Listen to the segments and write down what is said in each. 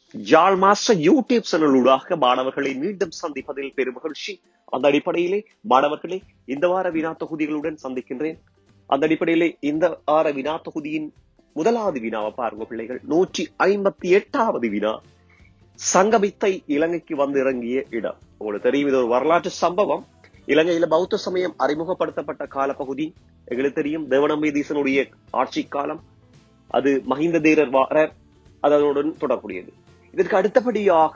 ஜாழ் master YouTube சேனலூடாக மாணவர்களை மீண்டும் சந்திப்பதில் பெரும் மகிழ்ச்சி அந்த அடிப்படையிலே மாணவர்களே இந்த வார வினா தொகுதிகளுடன் சந்திக்கின்றேன் அந்த அடிப்படையிலே இந்த வார வினா தொகுதியின் முதலாவது வினாவை பாருங்க பிள்ளைகள் நூற்றி ஐம்பத்தி எட்டாவது வினா சங்கமித்தை இலங்கைக்கு வந்து இறங்கிய இடம் உங்களுக்கு தெரியும் இது ஒரு வரலாற்று சம்பவம் இலங்கையில பௌத்த சமயம் அறிமுகப்படுத்தப்பட்ட காலப்பகுதி எங்களுக்கு தெரியும் தேவநம்பீதீசனுடைய ஆட்சி காலம் அது மஹிந்த தேரர் வாரர் அதனுடன் தொடர்புடையது இதற்கு அடுத்தபடியாக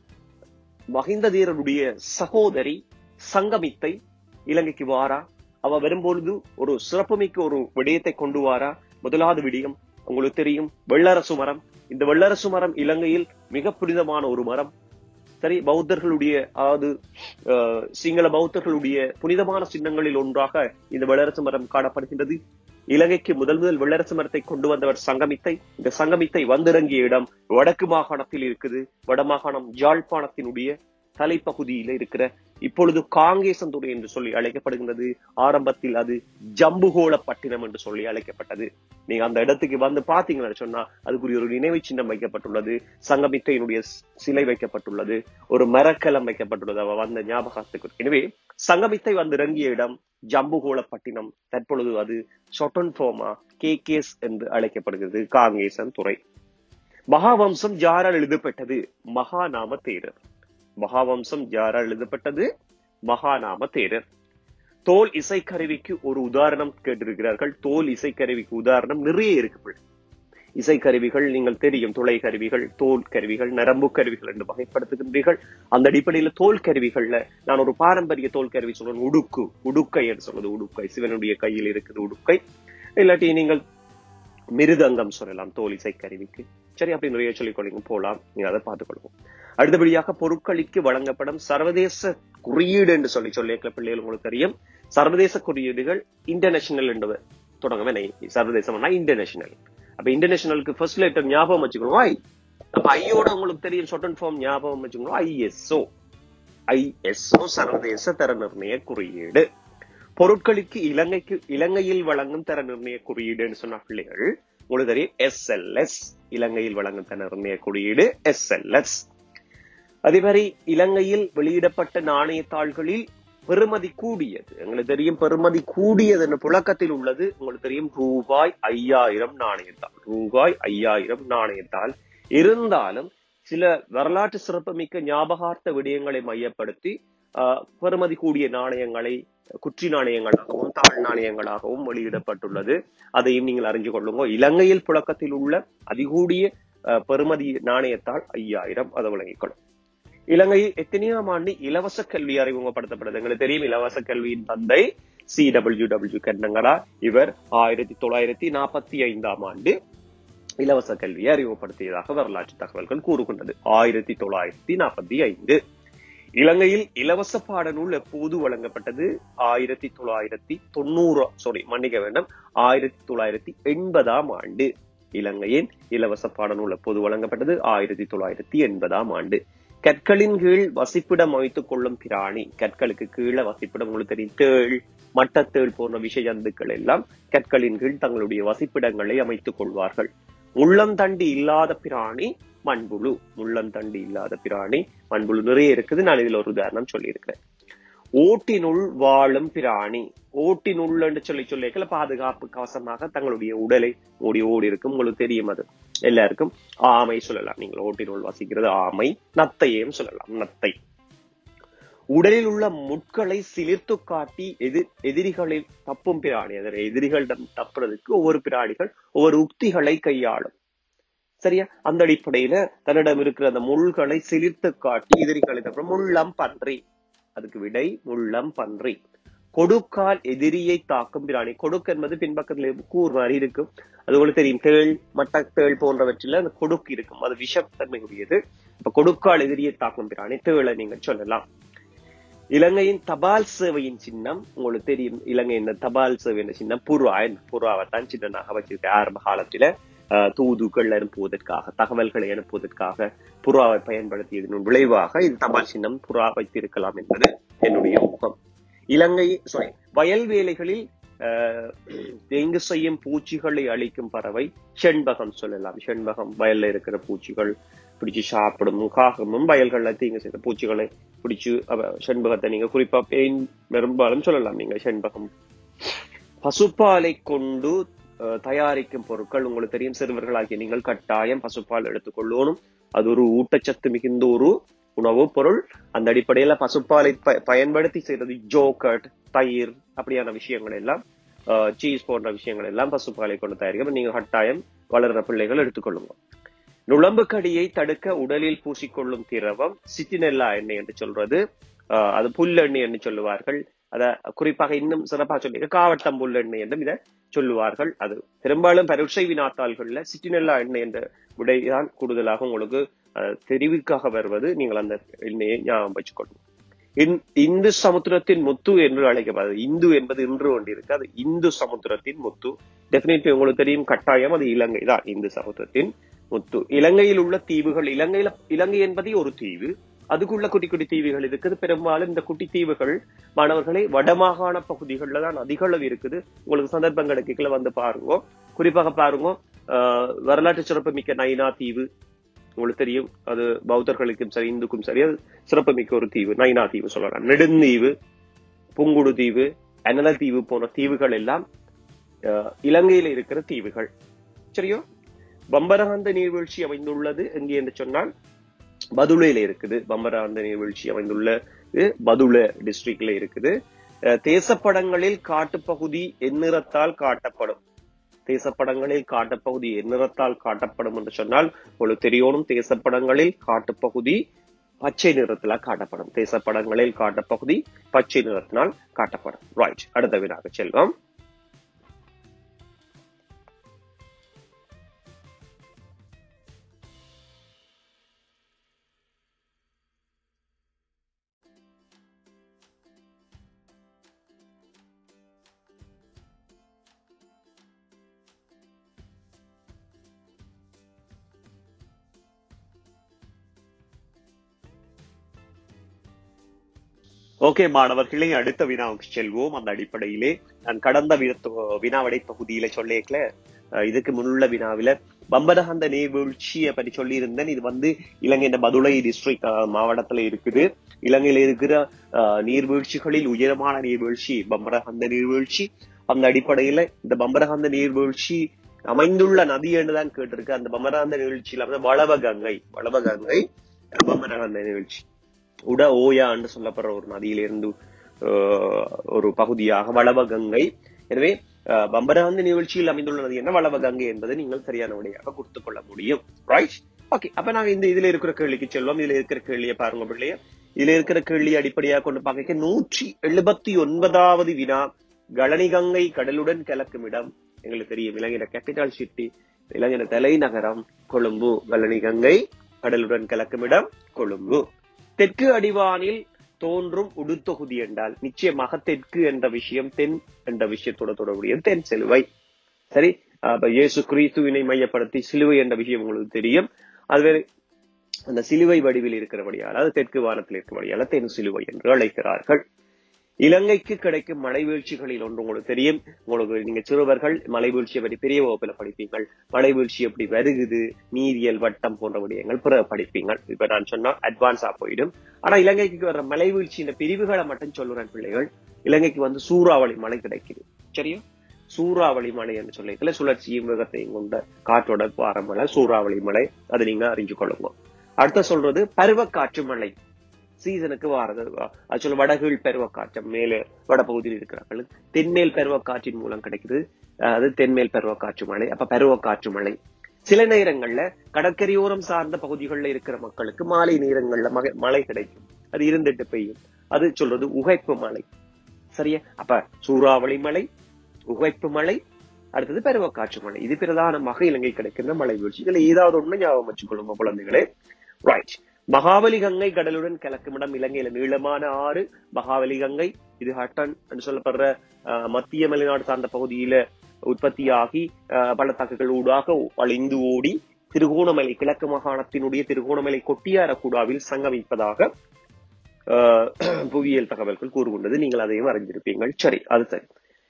மஹிந்த தேரருடைய சகோதரி சங்கமித்தை இலங்கைக்கு வாரா அவ வரும்பொழுது ஒரு சிறப்புமிக்க ஒரு விடயத்தை கொண்டு வாரா முதலாவது விடயம் உங்களுக்கு தெரியும் வெள்ளரசு மரம் இந்த வெள்ளரசு மரம் இலங்கையில் மிக புனிதமான ஒரு மரம் சரி பௌத்தர்களுடைய அதாவது அஹ், சிங்கள பௌத்தர்களுடைய புனிதமான சின்னங்களில் ஒன்றாக இந்த வெள்ளரசு மரம் காணப்படுகின்றது இலங்கைக்கு முதல் முதல் வெள்ளரசு மரத்தை கொண்டு வந்தவர் சங்கமித்தை இந்த சங்கமித்தை வந்திறங்கிய இடம் வடக்கு மாகாணத்தில் இருக்குது வடமாகாணம் யாழ்ப்பாணத்தினுடைய தலைப்பகுதியில இருக்கிற இப்பொழுது காங்கேசந்துறை என்று சொல்லி அழைக்கப்படுகின்றது ஆரம்பத்தில் அது ஜம்புகோளப்பட்டினம் என்று சொல்லி அழைக்கப்பட்டது நீங்க அந்த இடத்துக்கு வந்து பாத்தீங்கன்னு சொன்னா அதுக்குரிய ஒரு நினைவு சின்னம் வைக்கப்பட்டுள்ளது சங்கமித்தையினுடைய ஸ்- சிலை வைக்கப்பட்டுள்ளது ஒரு மரக்கலம் வைக்கப்பட்டுள்ளது அவ வந்த ஞாபகத்துக்கு எனவே சங்கமித்தை வந்து இறங்கிய இடம் ஜம்புகோளப்பட்டினம் தற்பொழுது அது சொட்டன் ஃபோமா கேகேஸ் என்று அழைக்கப்படுகிறது காங்கேசன் துறை மகாவம்சம் யாரால் எழுதப்பட்டது மகாநாம தேரர் மகாவம்சம் யாரால் எழுதப்பட்டது மகாநாம தேரர் தோல் இசைக்கருவிக்கு ஒரு உதாரணம் கேட்டிருக்கிறார்கள் தோல் இசைக்கருவிக்கு உதாரணம் நிறைய இருக்கு பிள்ளை. இசைக்கருவிகள் நீங்கள் தெரியும் துளை கருவிகள் தோல் கருவிகள் நரம்பு கருவிகள் என்று வகைப்படுத்துகின்றீர்கள் அந்த அடிப்படையில தோல் கருவிகள்ல நான் ஒரு பாரம்பரிய தோல் கருவி சொல்றேன் உடுக்கு உடுக்கை என்று சொல்றது உடுக்கை சிவனுடைய கையில் இருக்குது உடுக்கை இல்லாட்டி நீங்கள் மிருதங்கம் சொல்லலாம் தோல் இசைக்கருவிக்கு சரி அப்படி நிறைய சொல்லிக் கொள்ளுங்க போலாம் நீங்க அதை பார்த்துக்கொள்வோம் அடுத்தபடியாக பொருட்களுக்கு வழங்கப்படும் சர்வதேச குறியீடு என்று சொல்லி சொல்லிய பிள்ளைகள் உங்களுக்கு தெரியும் சர்வதேச குறியீடுகள் இன்டர்நேஷனல் என்று தொடங்கவே நை சர்வதேசம்னா இன்டர்நேஷனல் அப்ப இன்டர்நேஷனலுக்கு ஃபர்ஸ்ட் லெட்டர் ஞாபகம் வச்சுக்கணும் ஐ அப்ப ஐயோட உங்களுக்கு தெரியும் ஷார்ட் ஃபார்ம் ஞாபகம் வச்சுக்கணும் ஐஎஸ்ஓ ஐஎஸ்ஓ சர்வதேச தர நிர்ணய குறியீடு பொருட்களுக்கு இலங்கைக்கு இலங்கையில் வழங்கும் தர நிர்ணய குறியீடுன்னு சொன்ன பிள்ளைகள் உங்களுக்கு தெரியும் எஸ்எல்எஸ் இலங்கையில் வழங்கும் தர நிர்ணய குறியீடு எஸ்எல்எஸ் அதே மாதிரி இலங்கையில் வெளியிடப்பட்ட நாணயத்தாள்களில் பெறுமதி கூடியது எங்களுக்கு தெரியும் பெறுமதி கூடியது என்ற புழக்கத்தில் உள்ளது உங்களுக்கு தெரியும் ரூபாய் ஐயாயிரம் நாணயத்தாள் ரூபாய் ஐயாயிரம் நாணயத்தாள் இருந்தாலும் சில வரலாற்று சிறப்புமிக்க ஞாபகார்த்த விடயங்களை மையப்படுத்தி ஆஹ், பெறுமதி கூடிய நாணயங்களை குற்றி நாணயங்களாகவும் தாழ் நாணயங்களாகவும் வெளியிடப்பட்டுள்ளது அதையும் நீங்கள் அறிஞ்சு கொள்ளுங்க இலங்கையில் புழக்கத்தில் உள்ள அதிகூடிய ஆஹ், பெறுமதி நாணயத்தாள் ஐயாயிரம் அதை விளங்கிக்கொள்ளும் இலங்கையில் எத்தனையாம் ஆண்டு இலவச கல்வி அறிமுகப்படுத்தப்பட்டது எங்களுக்கு தெரியும் இலவச கல்வியின் தந்தை சி டபிள்யூ டபிள்யூ கண்ணங்கரா இவர் ஆயிரத்தி தொள்ளாயிரத்தி நாற்பத்தி ஐந்தாம் ஆண்டு இலவச கல்வியை அறிமுகப்படுத்தியதாக வரலாற்று தகவல்கள் கூறுகின்றது ஆயிரத்தி தொள்ளாயிரத்தி நாற்பத்தி ஐந்து இலங்கையில் இலவச பாடநூல் எப்போது வழங்கப்பட்டது ஆயிரத்தி தொள்ளாயிரத்தி தொண்ணூறு சாரி மன்னிக்க வேண்டும் ஆயிரத்தி தொள்ளாயிரத்தி எண்பதாம் ஆண்டு இலங்கையின் இலவச பாடநூல் எப்போது வழங்கப்பட்டது ஆயிரத்தி தொள்ளாயிரத்தி எண்பதாம் ஆண்டு கற்களின் கீழ் வசிப்பிடம் அமைத்துக் கொள்ளும் பிராணி கற்களுக்கு கீழே வசிப்பிடம் உங்களுக்கு தெரியும் தேள் மட்டத்தேள் போன்ற விஷயந்துக்கள் எல்லாம் கற்களின் கீழ் தங்களுடைய வசிப்பிடங்களை அமைத்துக் கொள்வார்கள் முள்ளந்தண்டு இல்லாத பிராணி மண்புழு முள்ளந்தண்டு இல்லாத பிராணி மண்புழு நிறைய இருக்குது நான் இதுல ஒரு உதாரணம் சொல்லியிருக்கிறேன் ஓட்டினுள் வாழும் பிராணி ஓட்டினுள் என்று சொல்லி சொல்லிக்கல பாதுகாப்பு கவசமாக தங்களுடைய உடலை ஓடி ஓடி இருக்கும் உங்களுக்கு தெரியும் அது எல்லாருக்கும் ஆமை சொல்லலாம் நீங்கள் ஓட்டினுள் வசிக்கிறது ஆமை நத்தையையும் சொல்லலாம் நத்தை உடலில் உள்ள முட்களை சிலிர்த்து காட்டி எதிர் எதிரிகளில் தப்பும் பிராணி அதில் எதிரிகளிடம் தப்புறதுக்கு ஒவ்வொரு பிராணிகள் ஒவ்வொரு உக்திகளை கையாளும் சரியா அந்த அடிப்படையில தன்னிடம் இருக்கிற அந்த முள்களை சிலிர்த்து காட்டி எதிரிகளை தப்புற முள்ளம் பன்றி அதுக்கு விடை முள்ளம் பன்றி கொடுக்கால் எதிரியை தாக்கும் பிராணி கொடுக்கு என்பது பின்பக்கத்துல கூர் மாதிரி இருக்கும் அது உங்களுக்கு தெரியும் தேள் மட்ட தேள் போன்றவற்றில அந்த கொடுக்கு இருக்கும் அது விஷத்தன்மையுடையது இப்ப கொடுக்கால் எதிரியை தாக்கும் பிராணி தேளை நீங்க சொல்லலாம் இலங்கையின் தபால் சேவையின் சின்னம் உங்களுக்கு தெரியும் இலங்கையின் தபால் சேவையின் சின்னம் புறா இந்த புறாவைத்தான் சின்னனாக வச்சிருக்க ஆரம்ப காலத்துல அஹ், தூதுகள் அனுப்புவதற்காக தகவல்களை அனுப்புவதற்காக புறாவை பயன்படுத்தியதன் விளைவாக இது தபால் சின்னம் புறா வைத்திருக்கலாம் என்பது என்னுடைய ஊகம் இலங்கை சாரி வயல் வேலைகளில் அஹ், தீங்கு செய்யும் பூச்சிகளை அழிக்கும் பறவை செண்பகம் சொல்லலாம் செண்பகம் வயல்ல இருக்கிற பூச்சிகள் பிடிச்சு சாப்பிடும் காகமும் வயல்கள்ல தீங்கு செய்த பூச்சிகளை பிடிச்சு அவ- செண்பகத்தை நீங்க குறிப்பா பெயின் பெரும்பாலும் சொல்லலாம் நீங்க செண்பகம் பசுப்பாலை கொண்டு அஹ், தயாரிக்கும் பொருட்கள் உங்களுக்கு தெரியும் சிறுவர்களாகிய நீங்கள் கட்டாயம் பசுப்பால் எடுத்துக்கொள்ளணும் அது ஒரு ஊட்டச்சத்து மிகுந்த ஒரு உணவுப் பொருள் அந்த அடிப்படையில பசுப்பாலை ப- பயன்படுத்தி செய்யறது ஜோகட் தயிர் அப்படியான விஷயங்கள் எல்லாம் சீஸ் போன்ற விஷயங்கள் எல்லாம் பசுப்பாலை கொண்டு தயாரிக்கும் நீங்க கட்டாயம் வளர்ற பிள்ளைகள் எடுத்துக்கொள்ளுங்க நுளம்பு கடியை தடுக்க உடலில் பூசிக்கொள்ளும் திரவம் சிட்டினெல்லா எண்ணெய் என்று சொல்றது அஹ், அது புல்லெண்ணெய் என்று சொல்லுவார்கள் அத குறிப்பாக இன்னும் சிறப்பாக சொல்லி காவட்டம் புல்லெண்ணெய் என்றும் இதை சொல்லுவார்கள் அது பெரும்பாலும் பரீட்சை வினாத்தாள்கள்ல சிட்டினெல்லா எண்ணெய் என்ற விடைதான் கூடுதலாக உங்களுக்கு அஹ், தெரிவிக்காக வருவது நீங்கள் அந்த எண்ணெயை ஞாபகம் வச்சுக்கொள்ளும் இந்- இந்து சமுத்திரத்தின் முத்து என்று அழைக்கப்படுது இந்து என்பது இன்று ஒன்று இருக்கு அது இந்து சமுத்திரத்தின் முத்து டெபினெட்லி உங்களுக்கு தெரியும் கட்டாயம் அது இலங்கை தான் இந்து சமுத்திரத்தின் முத்து இலங்கையில் உள்ள தீவுகள் இலங்கையில இலங்கை என்பதே ஒரு தீவு அதுக்குள்ள குட்டி குட்டி தீவுகள் இருக்குது பெரும்பாலும் இந்த குட்டி தீவுகள் மாணவர்களை வடமாகாண பகுதிகளில் தான் அதிக அளவு இருக்குது உங்களுக்கு சந்தர்ப்பம் கிடைக்கல வந்து பாருங்க குறிப்பாக பாருங்க ஆஹ், வரலாற்று சிறப்புமிக்க நைனா தீவு உங்களுக்கு தெரியும் அது பௌத்தர்களுக்கும் சரி இந்துக்கும் சரி அது சிறப்புமிக்க ஒரு தீவு நைனா தீவு சொல்லலாம் நெடுந்தீவு புங்குடு தீவு அனல தீவு போன்ற தீவுகள் எல்லாம் ஆஹ், இலங்கையில இருக்கிற தீவுகள் சரியோ பம்பரகாந்த நீர்வீழ்ச்சி அமைந்துள்ளது எங்கே என்று சொன்னால் பதுளையில இருக்குது பம்பரகாந்த நீர்வீழ்ச்சி அமைந்துள்ளது பதுளை டிஸ்ட்ரிக்ட்ல இருக்குது அஹ், தேசப்படங்களில் காட்டுப்பகுதி எந்நிறத்தால் காட்டப்படும் தேசப்படங்களில் காட்டுப்பகுதி எந்நிறத்தால் காட்டப்படும் என்று சொன்னால் உங்களுக்கு தெரியணும் தேசப்படங்களில் காட்டுப்பகுதி பச்சை நிறத்துல காட்டப்படும் தேசப்படங்களில் காட்டப்பகுதி பச்சை நிறத்தினால் காட்டப்படும் ரைட் அடுத்த வினாக செல்வோம் ஓகே மாணவர்களே அடுத்த வினாவுக்கு செல்வோம் அந்த அடிப்படையிலே நான் கடந்த வினா- வினாவடை பகுதியில சொல்லியிருக்கல அஹ், இதுக்கு முன்னுள்ள வினாவில பம்பரகந்த நீர்வீழ்ச்சியை பற்றி சொல்லியிருந்தேன் இது வந்து இலங்கையின் பதுளை டிஸ்ட்ரிக்ட் மாவட்டத்துல இருக்குது இலங்கையில இருக்கிற அஹ், நீர்வீழ்ச்சிகளில் உயரமான நீர்வீழ்ச்சி பம்பரகந்த நீர்வீழ்ச்சி அந்த அடிப்படையில இந்த பம்பரகந்த நீர்வீழ்ச்சி அமைந்துள்ள நதி என்றுதான் கேட்டிருக்கு அந்த பம்பரகந்த நீர்வீழ்ச்சியில வந்து வளவகங்கை வளவகங்கை பம்பரகந்த நீர்வீழ்ச்சி உட ஓயா என்று சொல்லப்படுற ஒரு நதியிலிருந்து ஆஹ், ஒரு பகுதியாக வளவகங்கை எனவே ஆஹ், பம்பரகாந்த நிகழ்ச்சியில் அமைந்துள்ள நதி என்ன வளவகங்கை என்பதை நீங்கள் சரியான விடையாக கொடுத்துக் கொள்ள முடியும் ரைட் ஓகே அப்ப நாங்க இந்த இதுல இருக்கிற கேள்விக்கு செல்வோம் இதுல இருக்கிற கேள்வியை பாருங்க பிள்ளைய இதுல இருக்கிற கேள்வியை அடிப்படையாக கொண்டு பார்க்க நூற்றி எழுபத்தி ஒன்பதாவது வினா கலனிகங்கை கடலுடன் கலக்கும் இடம் எங்களுக்கு தெரியும் இலங்கையில கேபிட்டல் சிட்டி இலங்கையில தலைநகரம் கொழும்பு கலனிகங்கை கடலுடன் கலக்கும் இடம் கொழும்பு தெற்கு அடிவானில் தோன்றும் உடுத்தொகுதி என்றால் நிச்சயமாக தெற்கு என்ற விஷயம் தென் என்ற விஷயத்தோட தொடர்புடைய தென் சிலுவை சரி அப்ப இயேசு கிறிஸ்துவினை மையப்படுத்தி சிலுவை என்ற விஷயம் உங்களுக்கு தெரியும் அதுவே அந்த சிலுவை வடிவில் இருக்கிறபடியால் அது தெற்கு வானத்தில் இருக்கிறபடியால் தென் சிலுவை என்று அழைக்கிறார்கள் இலங்கைக்கு கிடைக்கும் மழை வீழ்ச்சிகளில் ஒன்று உங்களுக்கு தெரியும் உங்களுக்கு நீங்க சிறுவர்கள் மழை வீழ்ச்சியை பற்றி பெரிய வகுப்புல படிப்பீங்கள் மழை வீழ்ச்சி எப்படி வருகுது நீரியல் வட்டம் போன்ற விடயங்கள் பிற படிப்பீங்கள் இப்ப நான் சொன்னா அட்வான்ஸா போயிடும் ஆனா இலங்கைக்கு வர்ற மழை வீழ்ச்சியின் பிரிவுகளை மட்டும் சொல்லுறேன் பிள்ளைகள் இலங்கைக்கு வந்து சூறாவளி மழை கிடைக்குது சரியா சூறாவளி மழை என்று சொல்லிக்கல சுழற்சியும் வேகத்தையும் கொண்ட காற்றோட வார மழை சூறாவளி மழை அதை நீங்க அறிஞ்சு கொள்ளுங்க அடுத்த சொல்றது பருவக்காற்று மழை சீசனுக்கு வாரது அது சொல்ல வடகீழ் பருவக்காற்று மேலே வடபகுதியில் இருக்கிறார்கள் தென்மேல் பருவக்காற்றின் மூலம் கிடைக்குது அது தென்மேல் பருவக்காற்று மழை அப்ப பருவக்காற்று மழை சில நேரங்கள்ல கடற்கரையோரம் சார்ந்த பகுதிகளில் இருக்கிற மக்களுக்கு மாலை நேரங்கள்ல மக மழை கிடைக்கும் அது இருந்துட்டு பெய்யும் அது சொல்றது உகைப்பு மழை சரியா அப்ப சூறாவளி மழை உகைப்பு மழை அடுத்தது பருவக்காற்று மழை இது பிரதானமாக இலங்கை கிடைக்கின்ற மழை வீழ்ச்சி இதுல ஏதாவது ஒண்ணு ஞாபகம் வச்சுக்கொள்ளுங்க குழந்தைகளே ரைட் மகாபலி கங்கை கடலுடன் கலக்கும் இடம் இலங்கையில நீளமான ஆறு மகாபலி கங்கை இது ஹட்டன் என்று சொல்லப்படுற அஹ், மத்திய மலைநாடு சார்ந்த பகுதியில உற்பத்தியாகி அஹ், பள்ளத்தாக்குகள் ஊடாக வளைந்து ஓடி திருகோணமலை கிழக்கு மாகாணத்தினுடைய திருகோணமலை கொட்டியாரக்கூடாவில் சங்கமிப்பதாக அஹ், புவியியல் தகவல்கள் கூறுகின்றது நீங்கள் அதையும் அறிந்திருப்பீங்கள் சரி அது சரி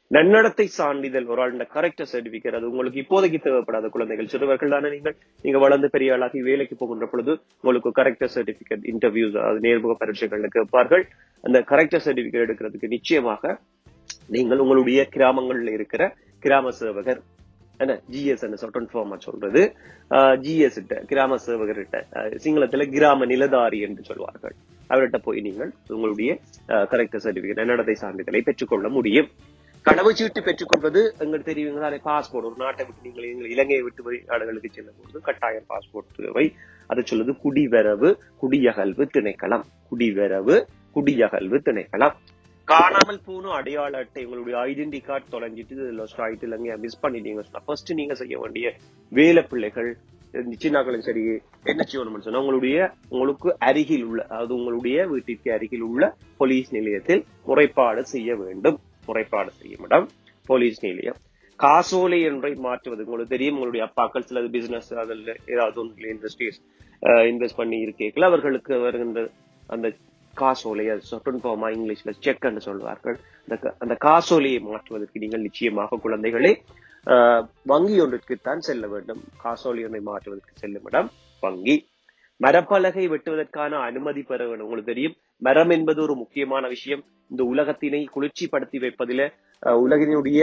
நன்னடத்தை சான்றிதழ் ஒரு ஆளுடைய கரெக்டர் சர்டிபிகேட் அது உங்களுக்கு இப்போதைக்கு தேவைப்படாத குழந்தைகள் சிறுவர்கள் தானே நீங்கள் நீங்க வளர்ந்து பெரிய ஆளாகி வேலைக்கு போகின்ற பொழுது உங்களுக்கு கரெக்டர் சர்டிபிகேட் இன்டர்வியூஸ் அது நேர்முக பரீட்சைகள் கேட்பார்கள் அந்த கரெக்டர் சர்டிபிகேட் எடுக்கிறதுக்கு நிச்சயமாக நீங்கள் உங்களுடைய கிராமங்கள்ல இருக்கிற கிராம சேவகர் என்ன ஜிஎஸ் சொட்டன் ஃபார்மா சொல்றது ஜிஎஸ் கிராம சேவகர்கிட்ட சிங்களத்துல கிராம நிலதாரி என்று சொல்வார்கள் அவர்கிட்ட போய் நீங்கள் உங்களுடைய கரெக்டர் சர்டிபிகேட் நன்னடத்தை சான்றிதழை பெற்றுக்கொள்ள முடியும் கடவுச்சீட்டு பெற்றுக்கொள்வது எங்களுக்கு தெரியுங்களா பாஸ்போர்ட் ஒரு நாட்டை விட்டு நீங்கள் எங்கள் இலங்கையை விட்டு வெளிநாடுகளுக்கு செல்லும் போது கட்டாயம் பாஸ்போர்ட் தேவை அது சொல்லுது குடிவரவு குடியகல்வு திணைக்களம் குடிவரவு குடியகல்வு திணைக்களம் காணாமல் போன அடையாள அட்டை உங்களுடைய ஐடென்டி கார்டு தொலைஞ்சிட்டு லொஸ்ட் ஆயிட்டு இல்லைங்க மிஸ் பண்ணிட்டீங்க ஃபர்ஸ்ட் நீங்க செய்ய வேண்டிய வேலை பிள்ளைகள் சின்னாக்களும் சரி என்ன செய்யணும்னு சொன்னா உங்களுடைய உங்களுக்கு அருகில் உள்ள அதாவது உங்களுடைய வீட்டிற்கு அருகில் உள்ள போலீஸ் நிலையத்தில் முறைப்பாடு செய்ய வேண்டும் முறைப்பாடு செய்யும் இடம் போலீஸ் நிலையம் காசோலை ஒன்றை மாற்றுவது உங்களுக்கு தெரியும் உங்களுடைய அப்பாக்கள் சிலது பிசினஸ் அதில் ஏதாவது ஒன்றில் இண்டஸ்ட்ரீஸ் இன்வெஸ்ட் பண்ணி இருக்கீங்களா அவர்களுக்கு வருகின்ற அந்த காசோலை அது சொட்டன் போமா இங்கிலீஷ்ல செக் என்று சொல்வார்கள் அந்த அந்த காசோலையை மாற்றுவதற்கு நீங்கள் நிச்சயமாக குழந்தைகளே வங்கி ஒன்றிற்குத்தான் செல்ல வேண்டும் காசோலை ஒன்றை மாற்றுவதற்கு செல்லும் இடம் வங்கி மரப்பலகை வெட்டுவதற்கான அனுமதி பெற வேண்டும் உங்களுக்கு தெரியும் மரம் என்பது ஒரு முக்கியமான விஷயம் இந்த உலகத்தினை குளிர்ச்சிப்படுத்தி வைப்பதில உலகினுடைய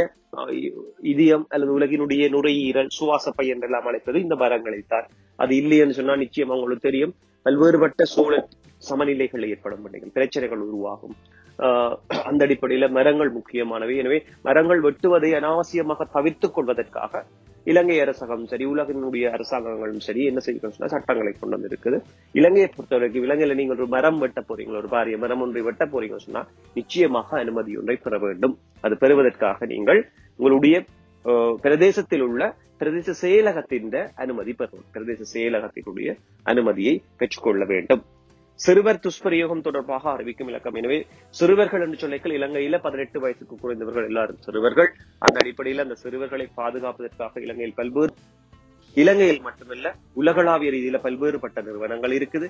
இதயம் அல்லது உலகினுடைய நுரையீரல் சுவாச பை என்றெல்லாம் அழைப்பது இந்த மரங்களைத்தான் அது இல்லைன்னு சொன்னா நிச்சயம் உங்களுக்கு தெரியும் பல்வேறுபட்ட சூழல் சமநிலைகள் ஏற்படும் பிரச்சனைகள் உருவாகும் அந்த அடிப்படையில மரங்கள் முக்கியமானவை எனவே மரங்கள் வெட்டுவதை அனாவசியமாக தவிர்த்துக் கொள்வதற்காக இலங்கை அரசாங்கம் சரி உலகினுடைய அரசாங்கங்களும் சரி என்ன செய்யணும் சட்டங்களை கொண்டு வந்திருக்குது இலங்கையை பொறுத்தவரைக்கும் இலங்கையில நீங்கள் ஒரு மரம் வெட்ட போறீங்க ஒரு பாரிய மரம் ஒன்றை வெட்ட போறீங்கன்னு சொன்னா நிச்சயமாக அனுமதி ஒன்றை பெற வேண்டும் அது பெறுவதற்காக நீங்கள் உங்களுடைய பிரதேசத்தில் உள்ள பிரதேச செயலகத்தின் அனுமதி பெறவும் பிரதேச செயலகத்தினுடைய அனுமதியை பெற்றுக்கொள்ள வேண்டும் சிறுவர் துஷ்பிரயோகம் தொடர்பாக அறிவிக்கும் இலக்கம் எனவே சிறுவர்கள் என்று சொல்லிக்கல் இலங்கையில பதினெட்டு வயசுக்கு குறைந்தவர்கள் எல்லாரும் சிறுவர்கள் அந்த அடிப்படையில் அந்த சிறுவர்களை பாதுகாப்பதற்காக இலங்கையில் பல்வேறு இலங்கையில் மட்டுமல்ல உலகளாவிய ரீதியில பல்வேறுபட்ட நிறுவனங்கள் இருக்குது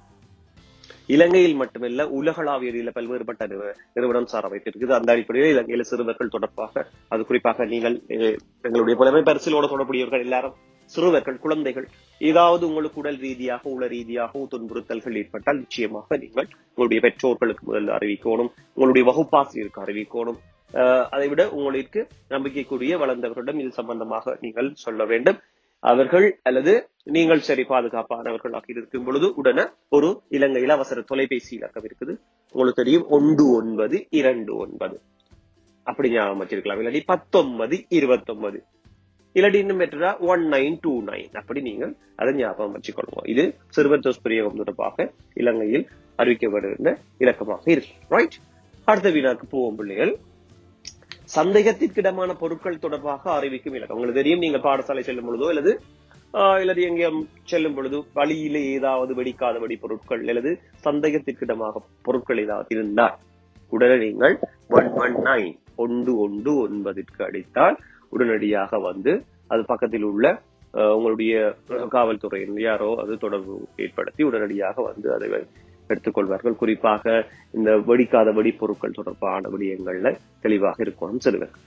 இலங்கையில் மட்டுமல்ல உலகளாவிய ரீதியில பல்வேறுபட்ட நிறுவனம் சார் வைத்திருக்குது அந்த அடிப்படையில் இலங்கையில சிறுவர்கள் தொடர்பாக அது குறிப்பாக நீங்கள் எங்களுடைய புலமை பரிசிலோட தொடர்புடையவர்கள் எல்லாரும் சிறுவர்கள் குழந்தைகள் ஏதாவது உங்களுக்கு உடல் ரீதியாக உள ரீதியாக துன்புறுத்தல்கள் ஏற்பட்டால் நிச்சயமாக நீங்கள் உங்களுடைய பெற்றோர்களுக்கு முதல்ல அறிவிக்கணும் உங்களுடைய வகுப்பாசிரியருக்கு அறிவிக்கணும் அதை விட உங்களுக்கு நம்பிக்கைக்குரிய வளர்ந்தவர்களிடம் இது சம்பந்தமாக நீங்கள் சொல்ல வேண்டும் அவர்கள் அல்லது நீங்கள் சரி பாதுகாப்பானவர்களாக இருக்கும் பொழுது உடனே ஒரு இலங்கையில் அவசர தொலைபேசி இலக்கம் இருக்குது உங்களுக்கு தெரியும் ஒன்று ஒன்பது இரண்டு ஒன்பது அப்படி ஞாபகம் வச்சிருக்கலாம் இல்லாட்டி பத்தொன்பது இருபத்தி ஒன்பது இல்லாட்டி இன்னும் பெற்றா ஒன் நைன் டூ நைன் அப்படி நீங்கள் அதை ஞாபகம் வச்சுக்கொள்வோம் இது சிறுவர் துஷ்பிரயோகம் தொடர்பாக இலங்கையில் அறிவிக்கப்படுகின்ற இலக்கமாக இருக்கு ரைட் அடுத்த வினாக்கு போவோம் பிள்ளைகள் சந்தேகத்திற்கிடமான பொருட்கள் தொடர்பாக அறிவிக்கும் இலக்கம் உங்களுக்கு தெரியும் நீங்க பாடசாலை செல்லும் பொழுதோ அல்லது அல்லது எங்கேயும் செல்லும் பொழுது வழியிலே ஏதாவது வெடிக்காத வெடி பொருட்கள் அல்லது சந்தேகத்திற்கிடமாக பொருட்கள் ஏதாவது இருந்தால் உடனே நீங்கள் ஒன் ஒன் நைன் ஒன்று ஒன்று ஒன்பதிற்கு அடித்தால் உடனடியாக வந்து அது பக்கத்தில் உள்ள உங்களுடைய காவல்துறையின் யாரோ அது தொடர்பு ஏற்படுத்தி உடனடியாக வந்து அதை எடுத்துக்கொள்வார்கள் குறிப்பாக இந்த வெடிக்காத வெடிப்பொருட்கள் தொடர்பான விடயங்கள்ல தெளிவாக இருக்கணும் சிறுவர்கள்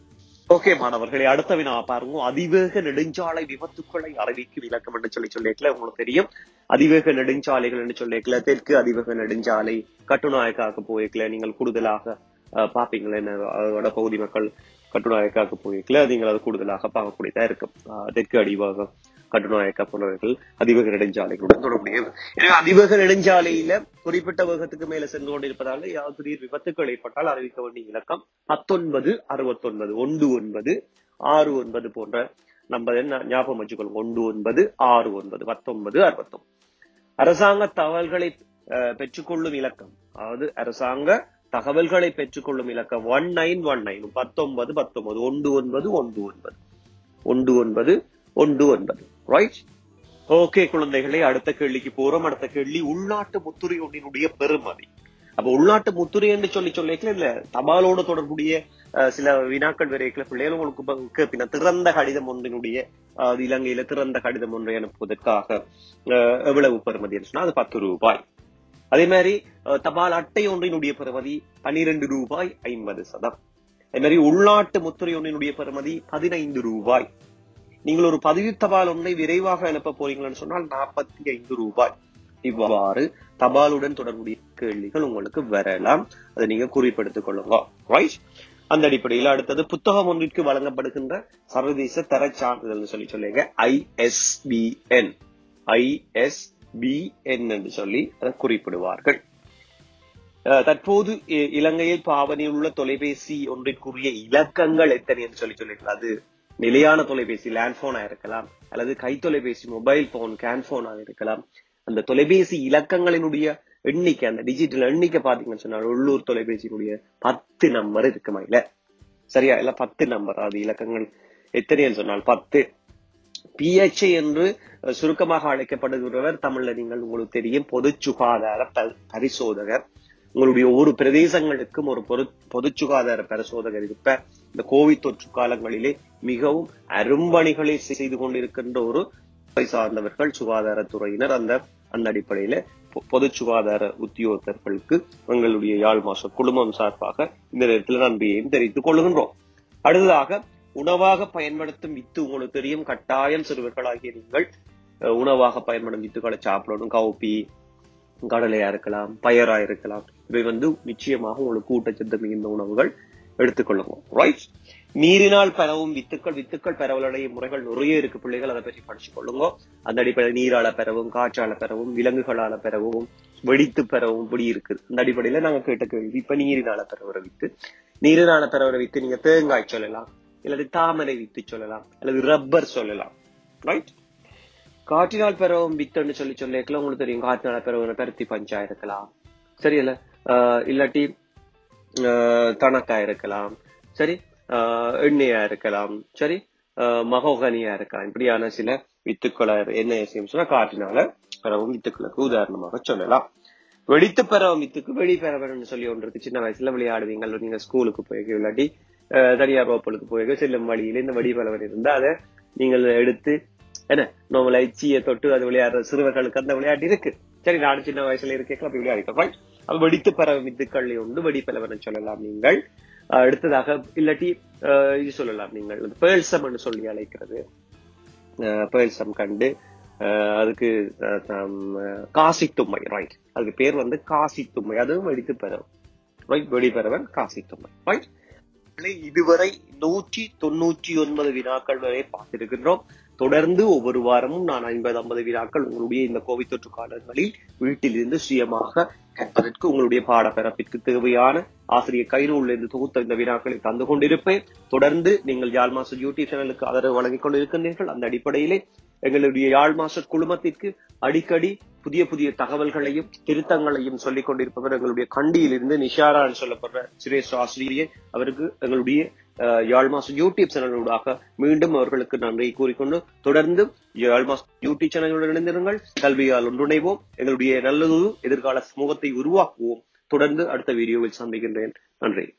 ஓகே மாணவர்களை அடுத்த வினா பாருங்க அதிவேக நெடுஞ்சாலை விபத்துக்களை அறிவிக்கும் இலக்கம் என்று சொல்லி சொல்லிக்கல உங்களுக்கு தெரியும் அதிவேக நெடுஞ்சாலைகள் என்று சொல்லிக்கல தெற்கு அதிவேக நெடுஞ்சாலை கட்டுநாயக்காக போயிருக்கல நீங்கள் கூடுதலாக பாப்பீங்களே அதோட பகுதி மக்கள் கட்டுநாயக்காக போயிருக்கல நீங்கள் அது கூடுதலாக பார்க்கக்கூடியதா இருக்கும் தெற்கு அடிவாகம் கட்டுநாயக்கா போன்றவர்கள் அதிவேக நெடுஞ்சாலைகளுடன் தொடர்புடையது எனவே அதிவேக நெடுஞ்சாலையில குறிப்பிட்ட வேகத்துக்கு மேல சென்று கொண்டிருப்பதால யாவது திடீர் விபத்துக்கள் ஏற்பட்டால் அறிவிக்க வேண்டிய இலக்கம் பத்தொன்பது அறுபத்தொன்பது ஒன்று ஒன்பது ஆறு ஒன்பது போன்ற நம்ம என்ன ஞாபகம் வச்சுக்கொள்ளும் ஒன்று ஒன்பது ஆறு ஒன்பது பத்தொன்பது அறுபத்தொன்பது அரசாங்க தகவல்களை பெற்றுக்கொள்ளும் இலக்கம் அதாவது அரசாங்க தகவல்களை பெற்றுக்கொள்ளும் இலக்கம் ஒன் நைன் ஒன் நைன் பத்தொன்பது பத்தொன்பது ஒன்று ஒன்பது ஒன்று ஒன்பது ஒன்று ஒன்பது ஒன்று ஒன்பது ரைட் ஓகே குழந்தைகளை அடுத்த கேள்விக்கு போறோம் அடுத்த கேள்வி உள்நாட்டு முத்துரை ஒன்றினுடைய பெருமதி அப்ப உள்நாட்டு முத்துரை என்று சொல்லி சொல்லிக்கல இல்ல தபாலோடு தொடர்புடைய சில வினாக்கள் வரைக்கல பிள்ளைகள் உங்களுக்கு பின்ன திறந்த கடிதம் ஒன்றினுடைய இலங்கையில திறந்த கடிதம் ஒன்றை அனுப்புவதற்காக எவ்வளவு பெறுமதி சொன்னா அது பத்து ரூபாய் அதே மாதிரி தபால் அட்டை ஒன்றினுடைய பெறுமதி பனிரெண்டு ரூபாய் ஐம்பது சதம் அதே மாதிரி உள்நாட்டு முத்திரை ஒன்றினுடைய பெறுமதி பதினைந்து ரூபாய் நீங்கள் ஒரு பதிவு தபால் ஒன்றை விரைவாக அனுப்ப போறீங்கன்னு சொன்னால் நாற்பத்தி ஐந்து ரூபாய் இவ்வாறு தபாலுடன் தொடர்புடைய கேள்விகள் உங்களுக்கு வரலாம் அதை நீங்க குறிப்பெடுத்துக் கொள்ளுங்க ரைட் அந்த அடிப்படையில் அடுத்தது புத்தகம் ஒன்றிற்கு வழங்கப்படுகின்ற சர்வதேச தர சான்றிதழ் சொல்லி சொல்லுங்க ஐஎஸ்பிஎன் ஐஎஸ்பிஎன் என்று சொல்லி அதை குறிப்பிடுவார்கள் அஹ் தற்போது இ- இலங்கையில் பாவனையில் உள்ள தொலைபேசி ஒன்றிற்குரிய இலக்கங்கள் எத்தனை என்று சொல்லி சொல்லியிருக்கிறார் அது நிலையான தொலைபேசி லேண்ட்போனா இருக்கலாம் அல்லது கை தொலைபேசி மொபைல் போன் கேன்போனா இருக்கலாம் அந்த தொலைபேசி இலக்கங்களினுடைய எண்ணிக்கை அந்த டிஜிட்டல் எண்ணிக்கை பாத்தீங்கன்னு சொன்னா உள்ளூர் தொலைபேசியினுடைய பத்து நம்பர் இருக்குமா இல்ல சரியா இல்ல பத்து நம்பர் அது இலக்கங்கள் எத்தனைன்னு சொன்னால் பத்து பிஎச்ஐ என்று அஹ், சுருக்கமாக அழைக்கப்படுகிறவர் தமிழ்ல நீங்கள் உங்களுக்கு தெரியும் பொது சுகாதார ப- பரிசோதகர் உங்களுடைய ஒவ்வொரு பிரதேசங்களுக்கும் ஒரு பொது பொது சுகாதார பரிசோதகர் இருப்ப இந்த கோவிட் தொற்று காலங்களிலே மிகவும் அரும்பணிகளை செய்து கொண்டிருக்கின்ற ஒரு துறை சார்ந்தவர்கள் சுகாதாரத்துறையினர் அந்த அந்த அடிப்படையில பொ- பொது சுகாதார உத்தியோகத்தர்களுக்கு எங்களுடைய யாழ் மாச குடும்பம் சார்பாக இந்த நேரத்தில் நன்றியையும் தெரிவித்துக் கொள்கின்றோம் அடுத்ததாக உணவாக பயன்படுத்தும் வித்து உங்களுக்கு தெரியும் கட்டாயம் சிறுவர்களாகிய நீங்கள் அஹ், உணவாக பயன்படும் வித்துக்களை சாப்பிடணும் கவுப்பி கடலையா இருக்கலாம் பயரா இருக்கலாம் இவை வந்து நிச்சயமாக உங்களுக்கு ஊட்டச்சத்து மிகுந்த உணவுகள் எடுத்துக்கொள்ளுங்க ரைட் நீரினால் பரவும் வித்துக்கள் வித்துக்கள் பரவலடைய முறைகள் நிறைய இருக்கு பிள்ளைகள் அதை பற்றி படிச்சு கொள்ளுங்க அந்த அடிப்படையில் நீரால பெறவும் காற்றால பெறவும் விலங்குகளால பெறவும் வெடித்து பெறவும் இப்படி இருக்குது அந்த அடிப்படையில நாங்க கேட்ட கேள்வி இப்ப நீரினால பெறவுற வித்து நீரினால பெறவுற வித்து நீங்க தேங்காய் சொல்லலாம் அல்லது தாமரை வித்து சொல்லலாம் அல்லது ரப்பர் சொல்லலாம் ரைட் காற்றினால் பெறவும் வித்துன்னு சொல்லி சொல்லிக்கலாம் உங்களுக்கு தெரியும் காற்றினால் பெறவும் பருத்தி பஞ்சா இருக்கலாம் சரியில்ல ஆஹ் இல்லாட்டி ஆஹ் தனக்கா இருக்கலாம் சரி ஆஹ் எண்ணெயா இருக்கலாம் சரி ஆஹ் மகோகனியா இருக்கலாம் இப்படியான சில வித்துக்களை என்ன விஷயம் சொன்னா காற்றினால பெறவும் வித்துக்களுக்கு உதாரணமாக சொல்லலாம் வெடித்து பெறவும் வித்துக்கு வெளி பெறவன்னு சொல்லி ஒன்று இருக்கு சின்ன வயசுல விளையாடுவீங்க அல்லது நீங்க ஸ்கூலுக்கு போய் இல்லாட்டி ஆஹ் தனியார் வகுப்புகளுக்கு போய் செல்லும் வழியில இந்த வெடி பலவன் இருந்தா அதை நீங்கள் எடுத்து என்ன நம்ம எச்சியை தொட்டு அது விளையாடுற சிறுவர்களுக்கு அந்த விளையாட்டு இருக்கு சரி நான் சின்ன வயசுல இருக்கேன் அப்படி விளையாடிக்கிறோம் right? அது வெடித்து பரவும் வித்துக்கள் உண்டு வெடி பலவன் சொல்லலாம் நீங்கள் ஆஹ் அடுத்ததாக இல்லாட்டி ஆஹ் இது சொல்லலாம் நீங்கள் பேல்சம் என்று சொல்லி அழைக்கிறது பேல்சம் கண்டு ஆஹ் அதுக்கு ஆஹ் தம், ஆஹ் காசி தும்மை ரைட் அதுக்கு பேர் வந்து காசி தும்மை அதுவும் வெடித்து பெறவும் ரைட் வெடி பெறவன் காசி தும்மை ரைட் இதுவரை நூற்றி தொண்ணூற்றி ஒன்பது வினாக்கள் வரை பார்த்திருக்கின்றோம் தொடர்ந்து ஒவ்வொரு வாரமும் நான் ஐம்பது ஐம்பது வினாக்கள் உங்களுடைய இந்த கோவிட் தொற்று காலங்களில் வீட்டிலிருந்து சுயமாக கற்பதற்கு உங்களுடைய பாடப்பரப்பிற்கு தேவையான ஆசிரியர் கைநூலில் இருந்து தொகுத்த இந்த வினாக்களை தந்து கொண்டிருப்பேன் தொடர்ந்து நீங்கள் யாழ் மாச யூடியூப் சேனலுக்கு ஆதரவு வழங்கிக் கொண்டிருக்கின்றீர்கள் அந்த அடிப்படையிலே எங்களுடைய யாழ் மாச குழுமத்திற்கு அடிக்கடி புதிய புதிய தகவல்களையும் திருத்தங்களையும் சொல்லிக் கொண்டிருப்பவர் எங்களுடைய கண்டியில் இருந்து நிஷாரா என்று சொல்லப்படுற சுரேஷ் ஆசிரியர் அவருக்கு எங்களுடைய அஹ், யாழ் மாசம் யூடியூப் சேனலூடாக மீண்டும் அவர்களுக்கு நன்றியை கூறிக்கொண்டு தொடர்ந்து யாழ் மாசம் யூடியூப் சேனலுடன் இணைந்திருங்கள் கல்வியால் ஒன்றிணைவோம் எங்களுடைய நல்லதொரு எதிர்கால சமூகத்தை உருவாக்குவோம் தொடர்ந்து அடுத்த வீடியோவில் சந்திக்கின்றேன் நன்றி